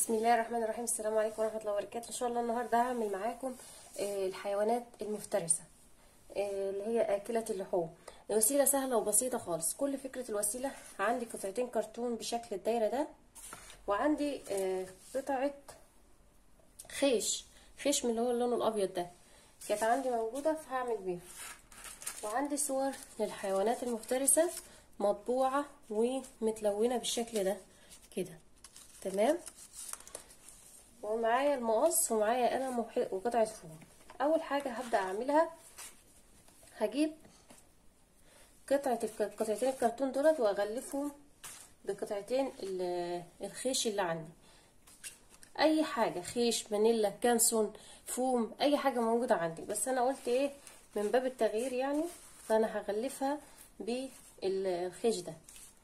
بسم الله الرحمن الرحيم السلام عليكم ورحمه الله وبركاته ان شاء الله النهارده هعمل معاكم آه، الحيوانات المفترسه آه، اللي هي اكله اللحوم الوسيله سهله وبسيطه خالص كل فكره الوسيله عندي قطعتين كرتون بشكل الدايره ده وعندي آه، قطعه خيش خيش من اللي هو اللون الابيض ده كانت عندي موجوده فهعمل بيها وعندي صور للحيوانات المفترسه مطبوعه ومتلونه بالشكل ده كده تمام ومعايا المقص ومعايا قلم وح- وقطعه فوم اول حاجه هبدا اعملها هجيب قطعه الك- قطعتين الكرتون دولت واغلفهم بقطعتين ال- الخيش اللي عندي اي حاجه خيش فانيلا كانسون فوم اي حاجه موجوده عندي بس انا قلت ايه من باب التغيير يعني فانا هغلفها بالخيش ده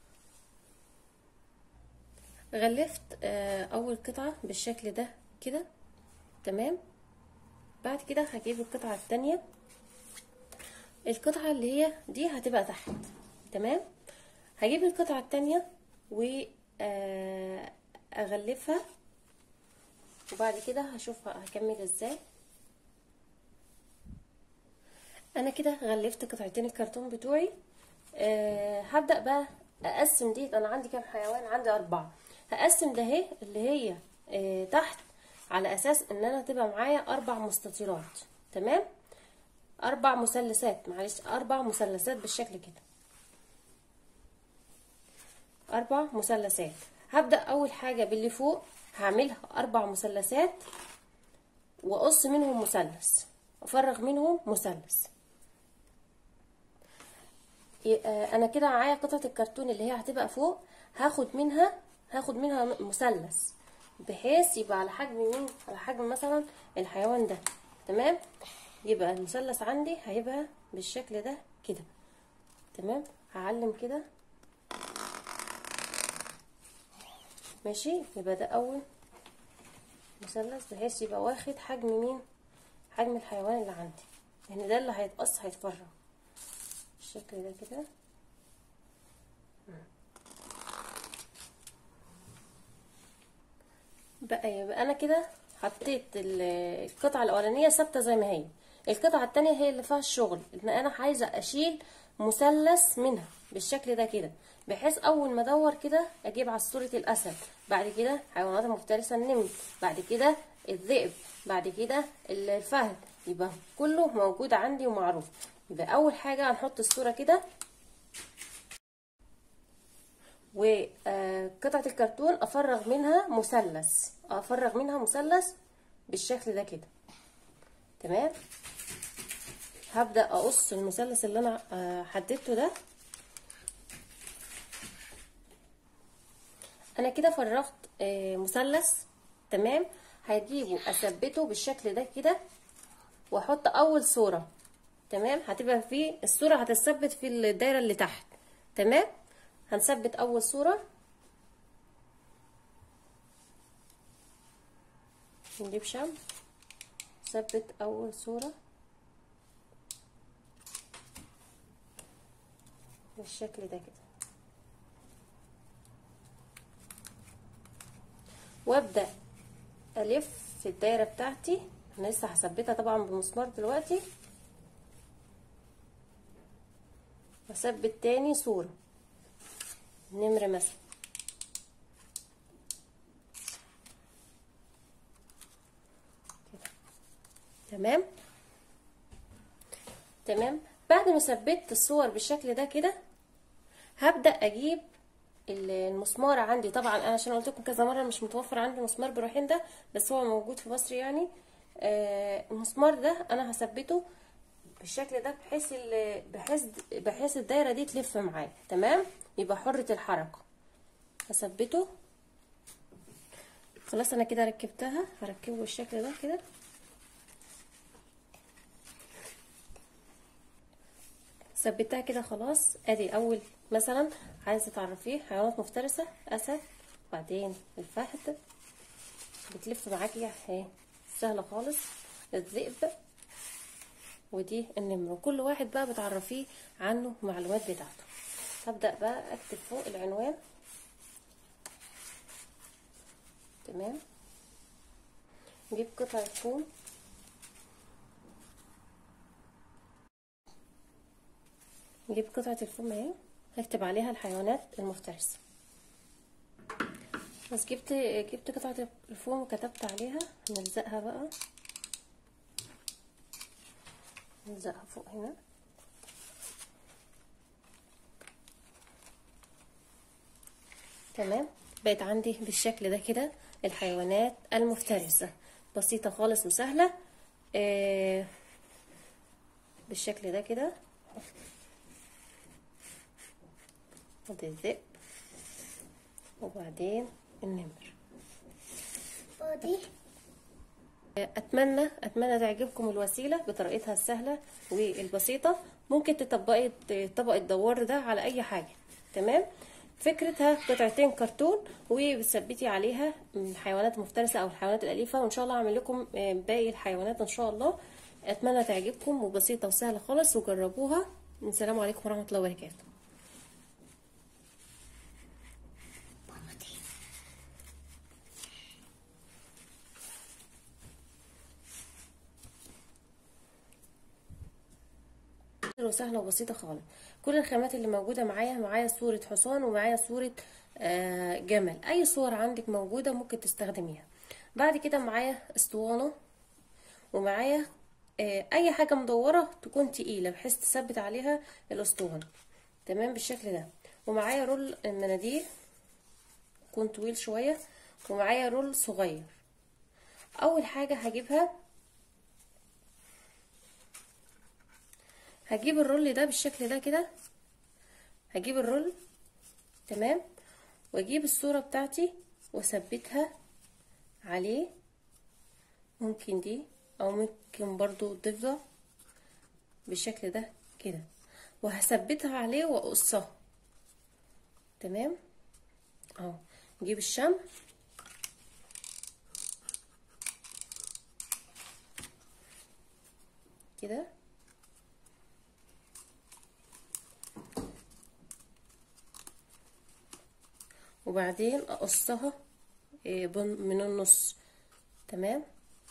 غلفت آه، اول قطعه بالشكل ده كده تمام بعد كده هجيب القطعه التانية القطعه اللي هي دي هتبقى تحت تمام هجيب القطعه التانية و آه، اغلفها وبعد كده هشوف هكمل ازاي انا كده غلفت قطعتين الكرتون بتوعي أه هبدا بقى اقسم دي انا عندي كام حيوان عندي اربعه هقسم ده اهي اللي هي أه تحت على اساس ان انا تبقى معايا اربع مستطيلات تمام اربع مثلثات معلش اربع مثلثات بالشكل كده اربع مثلثات هبدا اول حاجه باللي فوق هعملها اربع مثلثات واقص منهم مثلث افرغ منهم مثلث انا كده معايا قطعه الكرتون اللي هي هتبقى فوق هاخد منها هاخد منها مثلث بحيث يبقى على حجم مين على حجم مثلا الحيوان ده تمام يبقى المثلث عندي هيبقى بالشكل ده كده تمام هعلم كده ماشي يبقى ده اول مثلث بحيث يبقى واخد حجم مين حجم الحيوان اللي عندي يعني ده اللي هيتقص هيتفرغ بالشكل ده كده بقى يبقى انا كده حطيت القطعه الاولانيه ثابته زي ما هي القطعه التانية هي اللي فيها الشغل ان انا عايزه اشيل مثلث منها بالشكل ده كده بحيث اول ما ادور كده اجيب عصفوره الاسد بعد كده حيوانات مفترسه النمل بعد كده الذئب بعد كده الفهد يبقى كله موجود عندي ومعروف يبقى اول حاجه هنحط الصوره كده وقطعه الكرتون افرغ منها مثلث افرغ منها مثلث بالشكل ده كده تمام هبدا اقص المثلث اللي انا حددته ده انا كده فرغت مثلث تمام هجيبه اثبته بالشكل ده كده واحط اول صوره تمام هتبقى في الصوره هتثبت في الدايره اللي تحت تمام هنثبت اول صوره نجيب شمع ثبت اول صوره بالشكل ده كده وابدا الف في الدايره بتاعتي انا لسه هثبتها طبعا بمسمار دلوقتي واثبت تاني صوره نمره مثلا كده تمام تمام بعد ما ثبت الصور بالشكل ده كده هبدا اجيب المسمار عندي طبعا انا عشان قلت لكم كذا مره مش متوفر عندي مسمار بروحين ده بس هو موجود في مصر يعني آه المسمار ده انا هثبته بالشكل ده بحيث بحيث بحيث الدايره دي تلف معايا تمام يبقى حره الحركه هثبته خلاص انا كده ركبتها هركبه بالشكل ده كده ثبتها كده خلاص ادي اول مثلا عايزه تعرفيه حيوانات مفترسه اسد بعدين الفهد بتلف معاكي اهي سهله خالص الذئب ودي النمر كل واحد بقى بتعرفيه عنه المعلومات بتاعته هبدا بقى اكتب فوق العنوان تمام نجيب قطعة فوم نجيب قطعة الفوم اهي هكتب عليها الحيوانات المفترسة بس جبت جبت قطعة الفوم وكتبت عليها نلزقها بقى نلزقها فوق هنا تمام بقت عندي بالشكل ده كده الحيوانات المفترسة بسيطة خالص وسهلة آه بالشكل ده كده ادي الذئب وبعدين النمر ودي اتمنى اتمنى تعجبكم الوسيله بطريقتها السهله والبسيطه ممكن تطبقي طبق الدوار ده على اي حاجه تمام فكرتها قطعتين كرتون وبتثبتي عليها الحيوانات المفترسه او الحيوانات الاليفه وان شاء الله اعمل لكم باقي الحيوانات ان شاء الله اتمنى تعجبكم وبسيطه وسهله خالص وجربوها السلام عليكم ورحمه الله وبركاته وسهله وبسيطه خالص كل الخامات اللي موجوده معايا معايا صوره حصان ومعايا صوره آه جمل اي صور عندك موجوده ممكن تستخدميها بعد كده معايا اسطوانه ومعايا آه اي حاجه مدوره تكون تقيله بحيث تثبت عليها الاسطوانه تمام بالشكل ده ومعايا رول مناديل يكون طويل شويه ومعايا رول صغير اول حاجه هجيبها هجيب الرول ده بالشكل ده كده هجيب الرول تمام واجيب الصورة بتاعتي واثبتها عليه ممكن دي او ممكن برضو الضفدع بالشكل ده كده وهثبتها عليه واقصها تمام اهو نجيب الشمع كده وبعدين اقصها من النص تمام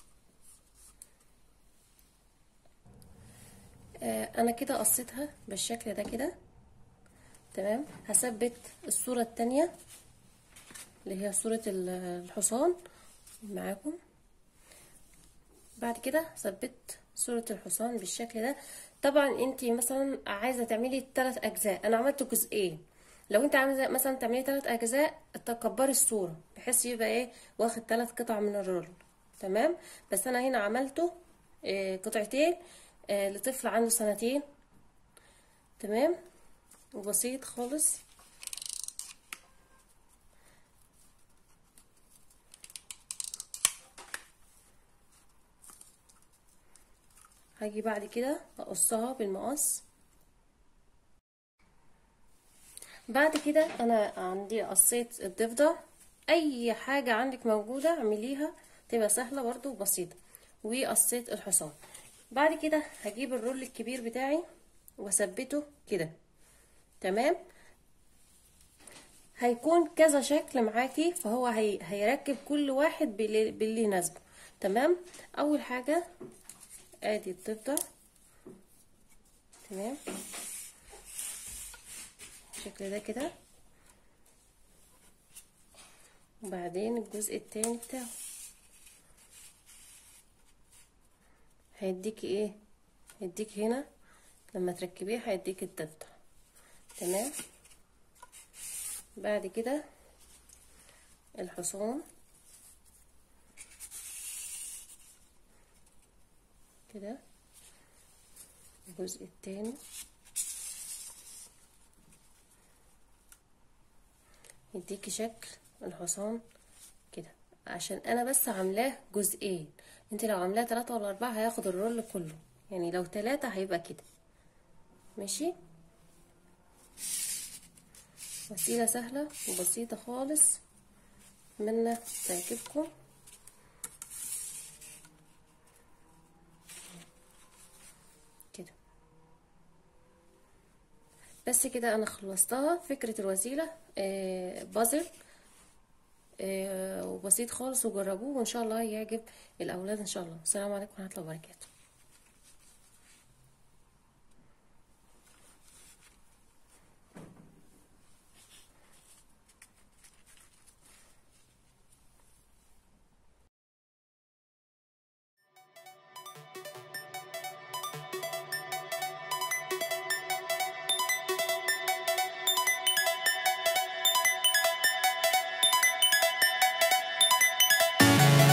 انا كده قصيتها بالشكل ده كده تمام هثبت الصورة التانية اللي هي صورة الحصان معاكم بعد كده ثبت صورة الحصان بالشكل ده طبعا انتي مثلا عايزة تعملي ثلاث اجزاء انا عملت جزئين لو انت عامله مثلا تعملي ثلاث اجزاء تكبري الصوره بحيث يبقى ايه واخد ثلاث قطع من الرول تمام بس انا هنا عملته اه قطعتين اه لطفل عنده سنتين تمام وبسيط خالص هاجي بعد كده اقصها بالمقص بعد كده انا عندي قصيت الضفدع اي حاجة عندك موجودة اعمليها تبقى سهلة برضو وبسيطة وقصيت الحصان بعد كده هجيب الرول الكبير بتاعي واثبته كده تمام هيكون كذا شكل معاكي فهو هي... هيركب كل واحد باللي, باللي يناسبه تمام اول حاجة ادي الضفدع تمام بالشكل ده كده وبعدين الجزء التاني بتاعه هيديكي ايه هيديك هنا لما تركبيه هيديك الضفدع تمام بعد كده الحصان كده الجزء التاني يديكي شكل الحصان كده عشان انا بس عاملاه جزئين انت لو عاملاه تلاتة ولا اربعة هياخد الرول كله يعني لو تلاتة هيبقى كده ماشي وسيلة سهلة وبسيطة خالص اتمنى تعجبكم كده بس كده انا خلصتها فكرة الوسيلة آه بازل آه، وبسيط خالص وجربوه وان شاء الله يعجب الاولاد ان شاء الله السلام عليكم ورحمه الله وبركاته